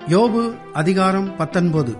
யோபு அதிகாரம் பத்தொன்பது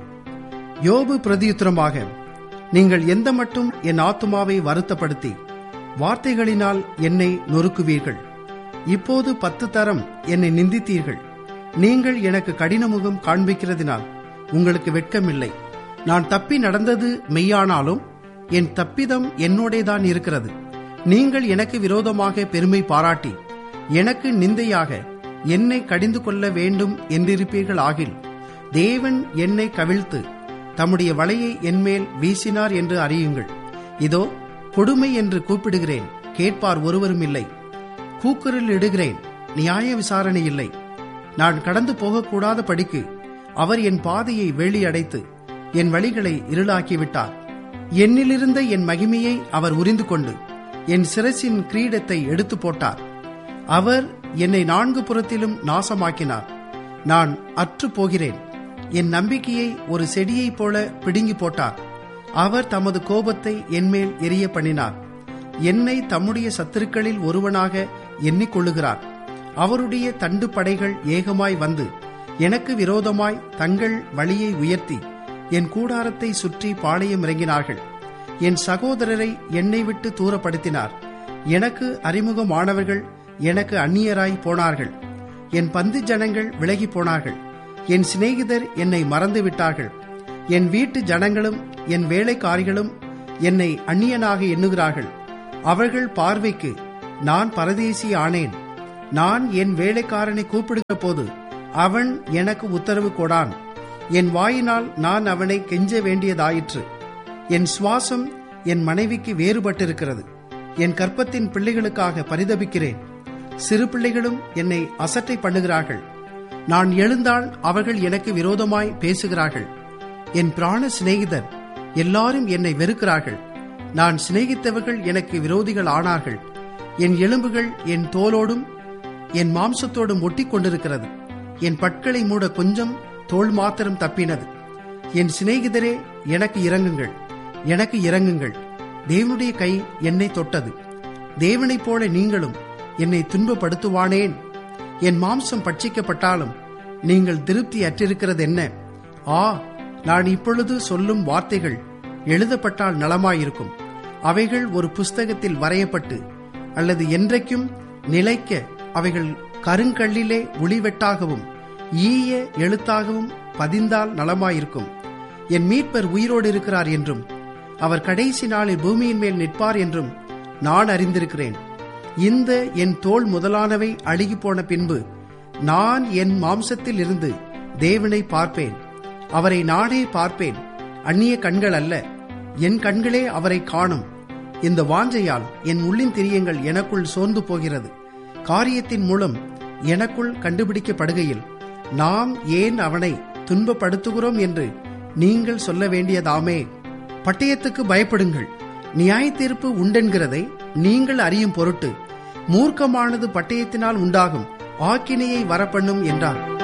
யோபு பிரதியுத்தரமாக நீங்கள் எந்த மட்டும் என் ஆத்துமாவை வருத்தப்படுத்தி வார்த்தைகளினால் என்னை நொறுக்குவீர்கள் இப்போது பத்து தரம் என்னை நிந்தித்தீர்கள் நீங்கள் எனக்கு கடினமுகம் காண்பிக்கிறதினால் உங்களுக்கு வெட்கமில்லை நான் தப்பி நடந்தது மெய்யானாலும் என் தப்பிதம் என்னோடேதான் இருக்கிறது நீங்கள் எனக்கு விரோதமாக பெருமை பாராட்டி எனக்கு நிந்தையாக என்னை கடிந்து கொள்ள வேண்டும் என்றிருப்பீர்கள் ஆகில் தேவன் என்னை கவிழ்த்து தம்முடைய வலையை என்மேல் வீசினார் என்று அறியுங்கள் இதோ கொடுமை என்று கூப்பிடுகிறேன் கேட்பார் ஒருவரும் இல்லை கூக்குரல் இடுகிறேன் நியாய விசாரணை இல்லை நான் கடந்து போகக்கூடாத படிக்கு அவர் என் பாதையை வேலி அடைத்து என் வழிகளை இருளாக்கிவிட்டார் என்னிலிருந்த என் மகிமையை அவர் உரிந்து கொண்டு என் சிரசின் கிரீடத்தை எடுத்து போட்டார் அவர் என்னை நான்கு புறத்திலும் நாசமாக்கினார் நான் அற்று போகிறேன் என் நம்பிக்கையை ஒரு செடியைப் போல பிடுங்கி போட்டார் அவர் தமது கோபத்தை என்மேல் எரிய பண்ணினார் என்னை தம்முடைய சத்துருக்களில் ஒருவனாக எண்ணிக்கொள்ளுகிறார் அவருடைய தண்டு படைகள் ஏகமாய் வந்து எனக்கு விரோதமாய் தங்கள் வழியை உயர்த்தி என் கூடாரத்தை சுற்றி பாளையம் இறங்கினார்கள் என் சகோதரரை என்னை விட்டு தூரப்படுத்தினார் எனக்கு அறிமுகமானவர்கள் எனக்கு அந்நியராய் போனார்கள் என் பந்து ஜனங்கள் விலகி போனார்கள் என் சிநேகிதர் என்னை மறந்து விட்டார்கள் என் வீட்டு ஜனங்களும் என் வேலைக்காரிகளும் என்னை அந்நியனாக எண்ணுகிறார்கள் அவர்கள் பார்வைக்கு நான் பரதேசி ஆனேன் நான் என் வேலைக்காரனை கூப்பிடுகிற போது அவன் எனக்கு உத்தரவு கொடான் என் வாயினால் நான் அவனை கெஞ்ச வேண்டியதாயிற்று என் சுவாசம் என் மனைவிக்கு வேறுபட்டிருக்கிறது என் கற்பத்தின் பிள்ளைகளுக்காக பரிதபிக்கிறேன் சிறு பிள்ளைகளும் என்னை அசட்டை பண்ணுகிறார்கள் நான் எழுந்தால் அவர்கள் எனக்கு விரோதமாய் பேசுகிறார்கள் என் பிராண சிநேகிதர் எல்லாரும் என்னை வெறுக்கிறார்கள் நான் சிநேகித்தவர்கள் எனக்கு விரோதிகள் ஆனார்கள் என் எலும்புகள் என் தோலோடும் என் மாம்சத்தோடும் ஒட்டி கொண்டிருக்கிறது என் பட்களை மூட கொஞ்சம் தோல் மாத்திரம் தப்பினது என் சிநேகிதரே எனக்கு இறங்குங்கள் எனக்கு இறங்குங்கள் தேவனுடைய கை என்னை தொட்டது தேவனைப் போல நீங்களும் என்னை துன்பப்படுத்துவானேன் என் மாம்சம் பட்சிக்கப்பட்டாலும் நீங்கள் திருப்தி அற்றிருக்கிறது என்ன ஆ நான் இப்பொழுது சொல்லும் வார்த்தைகள் எழுதப்பட்டால் நலமாயிருக்கும் அவைகள் ஒரு புஸ்தகத்தில் வரையப்பட்டு அல்லது என்றைக்கும் நிலைக்க அவைகள் கருங்கல்லிலே ஒளிவெட்டாகவும் ஈய எழுத்தாகவும் பதிந்தால் நலமாயிருக்கும் என் மீட்பர் உயிரோடு இருக்கிறார் என்றும் அவர் கடைசி நாளில் பூமியின் மேல் நிற்பார் என்றும் நான் அறிந்திருக்கிறேன் இந்த என் தோல் முதலானவை அழுகி போன பின்பு நான் என் மாம்சத்தில் இருந்து தேவனை பார்ப்பேன் அவரை நானே பார்ப்பேன் அந்நிய கண்கள் அல்ல என் கண்களே அவரை காணும் இந்த வாஞ்சையால் என் உள்ளின் திரியங்கள் எனக்குள் சோர்ந்து போகிறது காரியத்தின் மூலம் எனக்குள் கண்டுபிடிக்கப்படுகையில் நாம் ஏன் அவனை துன்பப்படுத்துகிறோம் என்று நீங்கள் சொல்ல வேண்டியதாமே பட்டயத்துக்கு பயப்படுங்கள் நியாய தீர்ப்பு உண்டென்கிறதை நீங்கள் அறியும் பொருட்டு மூர்க்கமானது பட்டயத்தினால் உண்டாகும் ஆக்கினையை வரப்பண்ணும் என்றார்